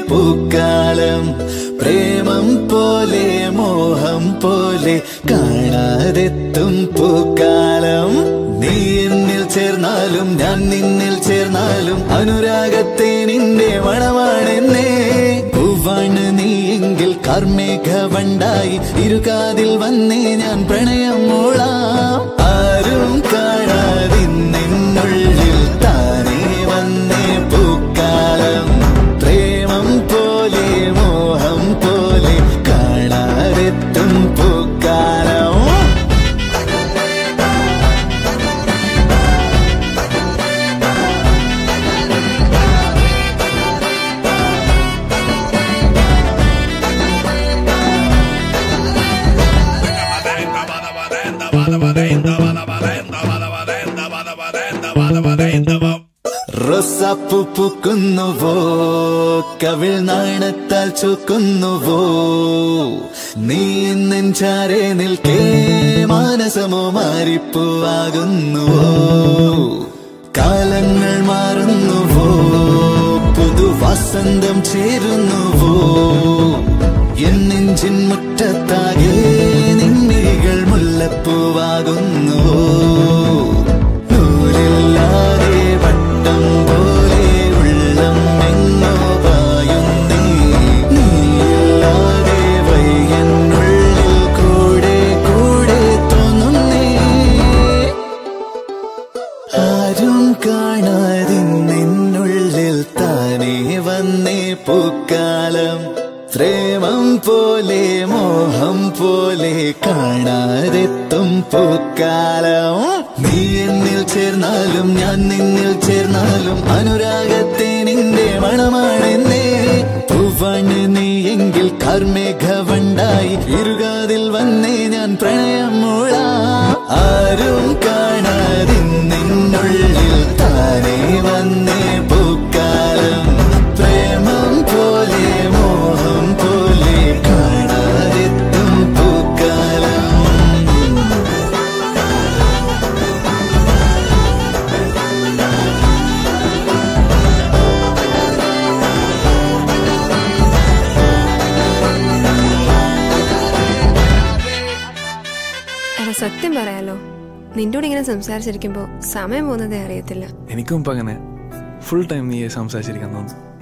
പൂക്കാലം പ്രേമം പോലെ മോഹം പോലെ കാണാതെത്തും പൂക്കാലം നീ എന്നിൽ ചേർന്നാലും ഞാൻ നിന്നിൽ ചേർന്നാലും അനുരാഗത്തെ നിന്റെ മണമാണെന്നേ പൂവാണ് നീ എങ്കിൽ കാർമേഘവണ്ടായി ഇരുകാതിൽ വന്നേ ഞാൻ പ്രണയം മൂളാം ആരും കാണാതിന്നുള്ളിൽ താനേ വന്നേ പൂക്കാലം പ്രേമം പോലെ മോഹം പോലെ കാണാതെത്തും പൂക്കാലം റൊസാപ്പു പൂക്കുന്നുവോ കവിൾ നാണത്താൽ ചുക്കുന്നുവോ നീ നെഞ്ചാരെ നിൽക്കേ മാനസമോ മാറിപ്പൂവാകുന്നുവോ കാലങ്ങൾ മാറുന്നുവോ പുതുവസന്തം ചേരുന്നുവോ എൻ നെഞ്ചിൻ മുറ്റത്താകെ നിൻമിഴികൾ മുല്ലപ്പൂവാകുന്നുവോ നൂലില്ലാതെ വട്ടം പോലെ ഉള്ളം എങ്ങോ പായുന്നേ നീയില്ലാതെ വയ്യനുള്ളിൽ കൂടെ കൂടെ തോന്നുന്നേ ആരും കാണാതെ നിന്നുള്ളിൽ താനേ വന്നേ പൂക്കാലം പ്രേമം പോലെ മോഹം പോലെ കാണാതെത്തും പൂക്കാലം നീ എന്നിൽ ചേർന്നാലും ഞാൻ നിന്നിൽ ചേർന്നാലും അനുരാഗത്തെ നിന്റെ മണമാണെന്നേ പൂവാണ് നീ എങ്കിൽ കാർമേഘവണ്ടായി ഇരുകാതിൽ വന്നേ ഞാൻ പ്രണയം മൂളാം ആരും കാണാതെ നിന്നുള്ളിൽ താനേ വന്നേ പൂക്കാലം പ്രേമം പോലെ മോഹം പോലെ കാണാതെത്തും പൂക്കാലം എടാ സത്യം പറയാലോ നിന്റെ കൂടെ ഇങ്ങനെ സംസാരിച്ചിരിക്കുമ്പോ സമയം പോകുന്നതേ അറിയത്തില്ല എനിക്കും ഇപ്പം അങ്ങനെ ഫുൾ ടൈം നീ സംസാരിച്ചിരിക്കാൻ തോന്നുന്നു